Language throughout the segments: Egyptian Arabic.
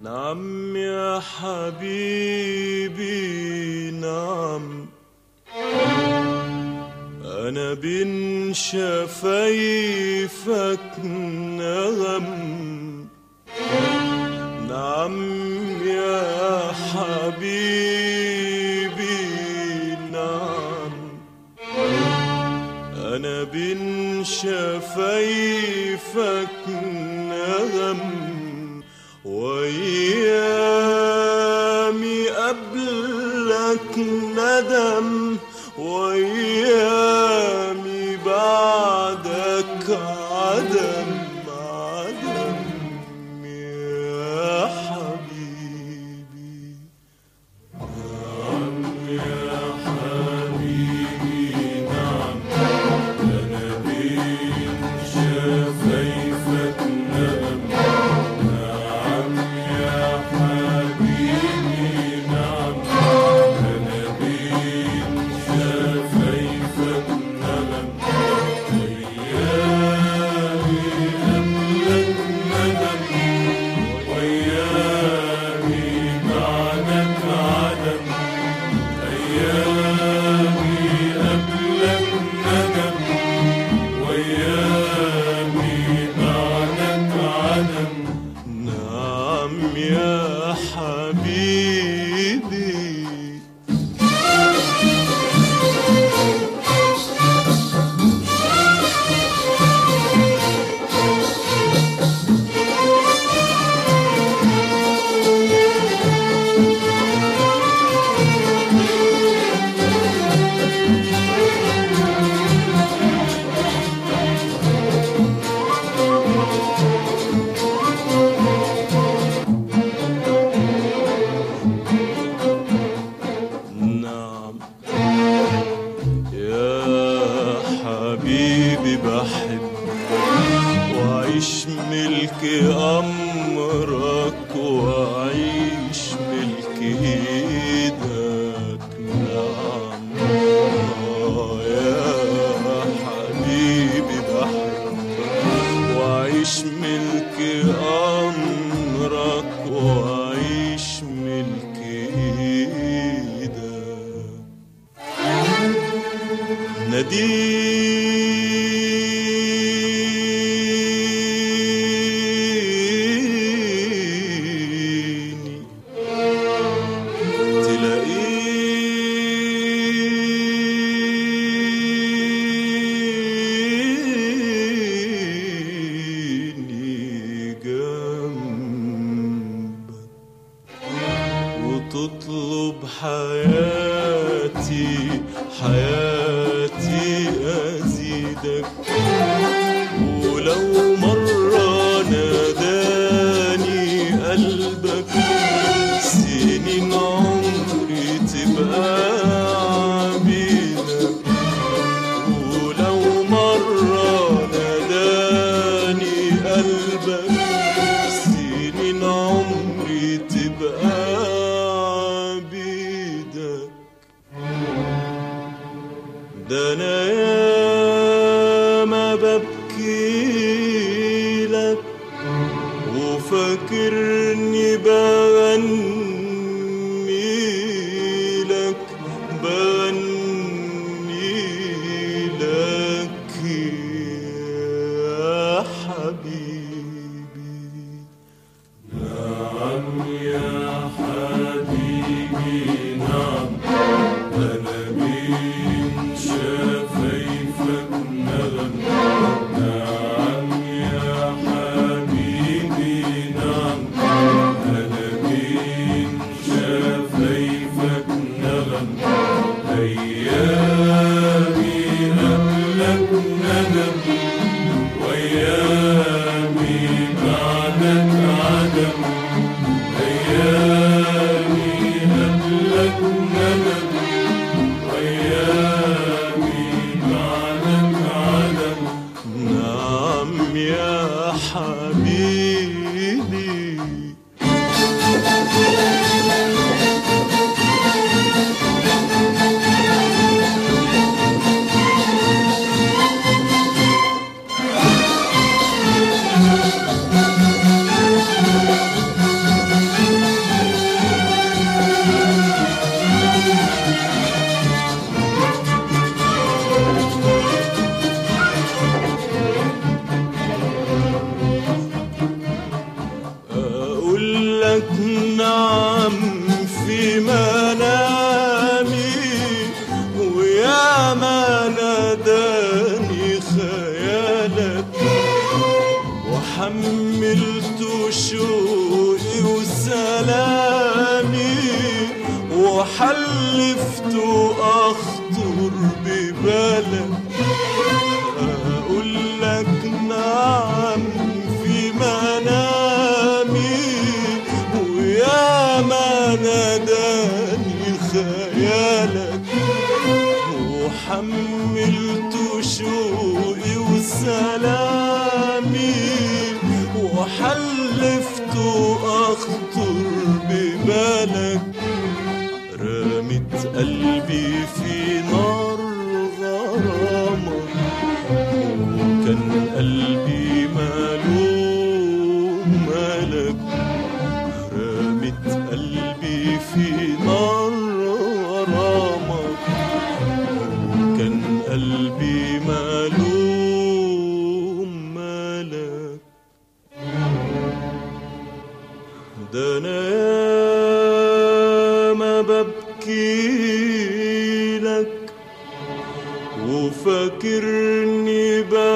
نعم يا حبيبي نعم أنا بين شفايفك نغم نعم يا حبيبي نعم أنا بين شفايفك نغم وأيامي قبلك ندم وأيامي بعدك عدم عدم يا حبيبي نعم يا حبيبي نعم أنا بين شفايفك نغم نعم يا حبيبي نعم أنا بين شفايفك نغم أيامي قبلك ندم وأيامي بعدك عدم أيامي قبلك ندم وأيامي بعدك عدم نعم يا حبيبي نعم يا حبيبي بحب وأعيش ملك أمرك وأعيش ملك إيدك نعم آه يا حبيبي بحب وأعيش ملك أمرك وأعيش ملك إيدك ناديني تلاقيني جنبك وتطلب حياتي حياتي أزيدك ولو مرة ناداني قلبك سنين عمري تبقى عبيدك ولو مرة ناداني قلبك سنين عمري تبقى عبيدك ده انا ياما ببكي لك وفاكرني بغني لك بغني لك يا حبيبي نعم يا حبيبي نعم أنا بين شفايفك نغم نعم يا حبيبي نعم أنا بين شفايفك نغم أيامي قبلك ندم وأيامي بعدك عدم أيامي قبلك ندم وأيامي بعدك عدم نعم يا حبيبي Thank وحلفت أخطر ببلد أقول لك نعم في منامي ويا ما ناداني خيالك وحملت شوقي وسلامي وحلفت أخطر ببالك رمت قلبي في نار غرامك وكان قلبي مالوم مالك رمت قلبي في نار غرامك وكان قلبي مالوم مالك ده انا ياما ببكي لك وفاكرني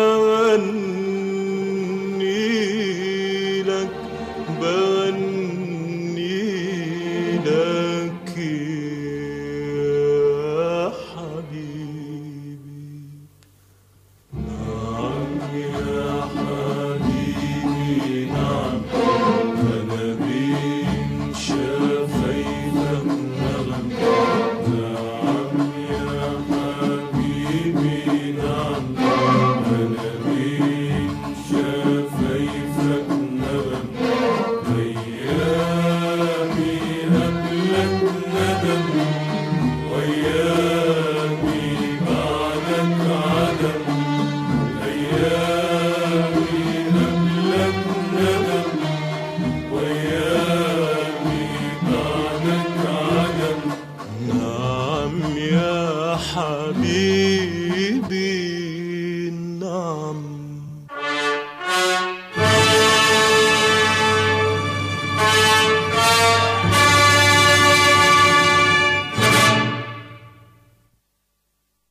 بغني لك بغني